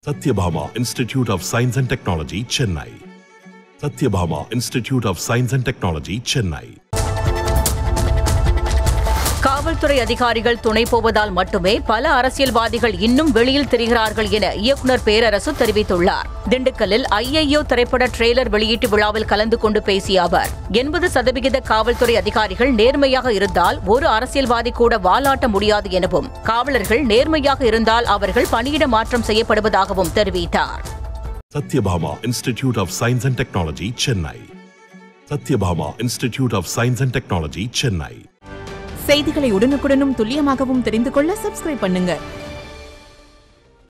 Satyabhama Institute of Science and Technology, Chennai. Satyabhama Institute of Science and Technology, Chennai. காவல்துறை அதிகாரிகள் துணை போவதால் மட்டுமே பல அரசியல்வாதிகள் இன்னும் வெளியில் திரிகிறார்கள் என இயக்குநர் பேரரசு தெரிவித்துள்ளார் திண்டுக்கல்லில் ஐஐயோ திரைப்பட ட்ரெய்லர் வெளியீட்டு விழாவில் கலந்து கொண்டு பேசிய அவர் எண்பது சதவிகித காவல்துறை அதிகாரிகள் நேர்மையாக இருந்தால் ஒரு அரசியல்வாதி கூட வாலாட்ட முடியாது எனவும் காவலர்கள் நேர்மையாக இருந்தால் அவர்கள் பணியிட மாற்றம் செய்யப்படுவதாகவும் தெரிவித்தார் Satyabhama Institute of Science and Technology, Chennai. Satyabhama Institute of Science and Technology, Chennai. செய்திகளை உடனுக்குடனும் துல்லியமாகவும் தெரிந்து கொள்ள சப்ஸ்கிரைப் பண்ணுங்க